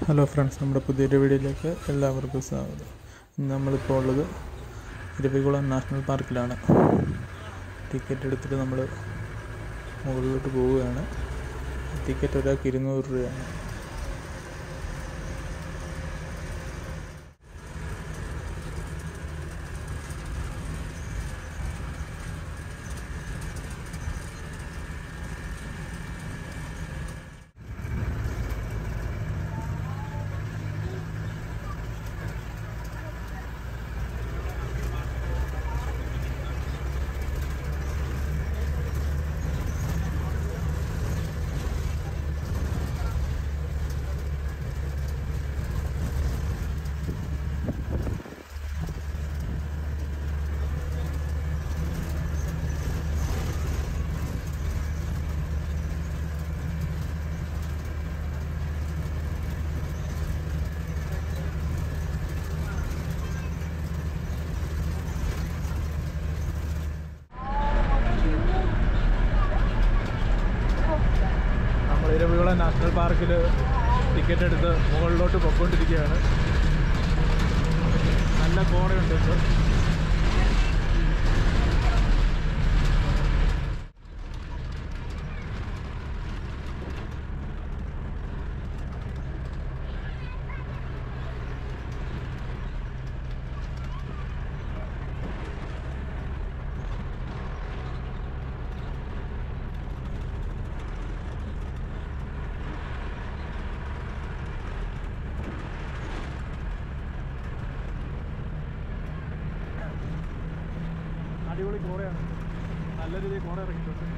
Hello friends നമ്മുടെ പുതിയൊരു വീഡിയോയിലേക്ക് എല്ലാവർക്കും സ്വാഗതം ഇന്ന് നമ്മളിപ്പോൾ ഉള്ളത് ഇരവികുളം നാഷണൽ പാർക്കിലാണ് ടിക്കറ്റ് എടുത്തിട്ട് നമ്മൾ മുകളിലോട്ട് പോവുകയാണ് ടിക്കറ്റ് ഒരാൾക്ക് ഇരുന്നൂറ് രൂപയാണ് നമ്മൾ ഇരവികുളം നാഷണൽ പാർക്കിൽ ടിക്കറ്റ് എടുത്ത് മുകളിലോട്ട് പൊയ്ക്കൊണ്ടിരിക്കുകയാണ് നല്ല കോടയുണ്ട് ഇന്ന് അടിപൊളി കോടയാണ് നല്ല രീതിയിൽ കോട ഇറങ്ങിയിട്ടുണ്ട്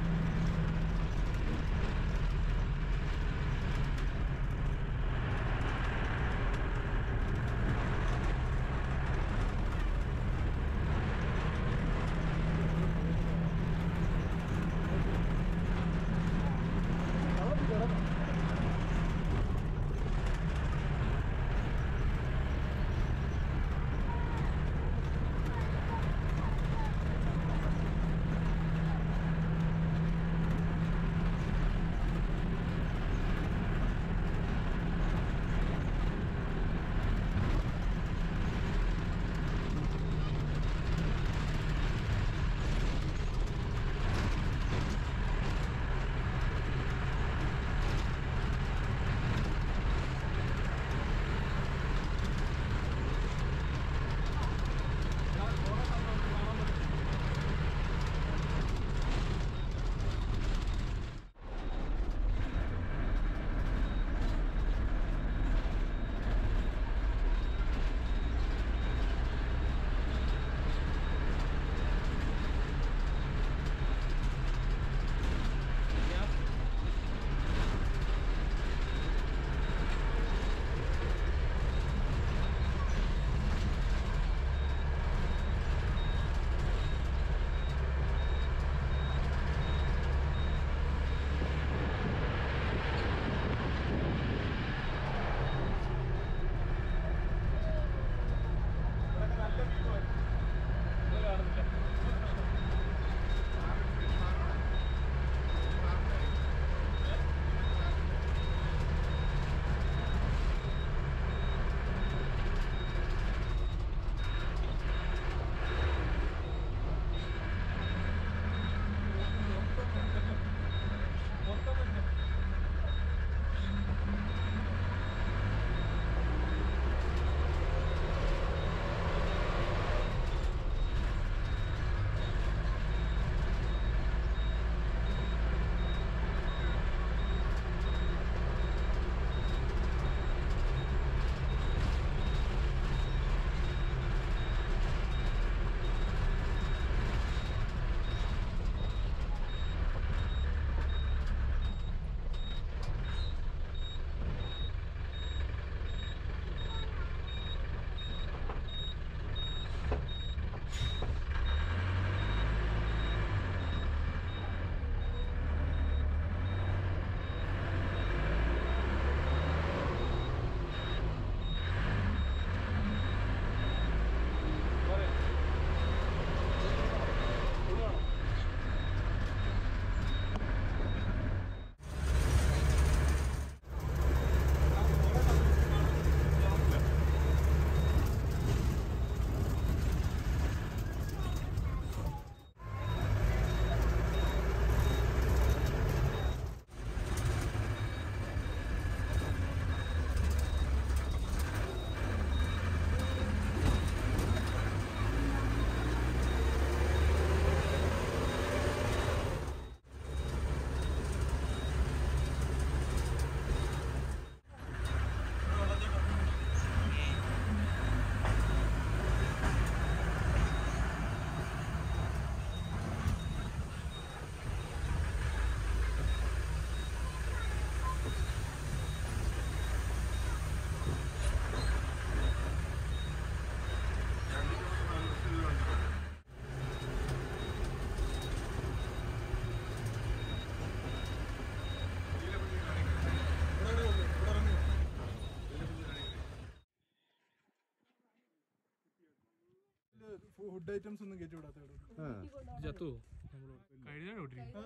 ഫുഡ് ഐറ്റംസ് ഒന്നും കയറ്റി വിടാത്ത ഇവിടെ ചത്തു കഴിഞ്ഞാണ്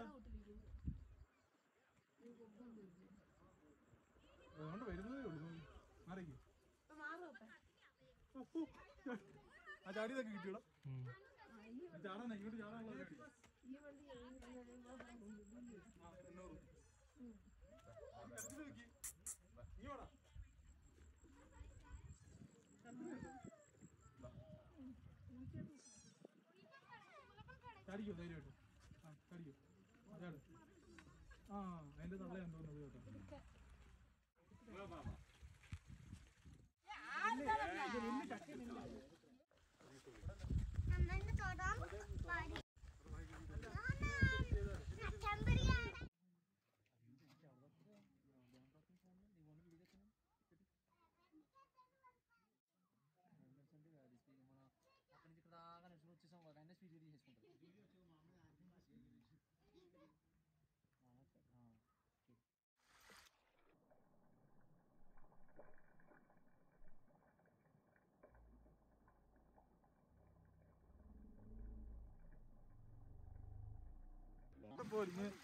അതുകൊണ്ട് വരുന്നതേ ഉള്ളൂ മാറിക്ക് ആ ചാടിയതൊക്കെ കിട്ടിയോടാ ചാടാൻ ഇങ്ങോട്ട് ചാടാനുള്ള ചാടി ആ, എണ്ണൂറ്. ഇത് നോക്കി. നീ വാടാ. ചാടിക്കോ ധൈര്യമായിട്ട് ആ ചാടിക്കോ ആ, ചാട് ആ അതിന്റെ തള്ളയാന്ന് തോന്നുന്നത് കേട്ടോ നന്നായിട്ട് തൊടാൻ പാടി ചെമ്പരിയാണ് అక్కడి నుంచి ఇక్కడ దాకా నడుచుకుని వచ్చేసాం కదా అయినా స్పీడ్ గా చేసుకుంటారు പോരുന്ന്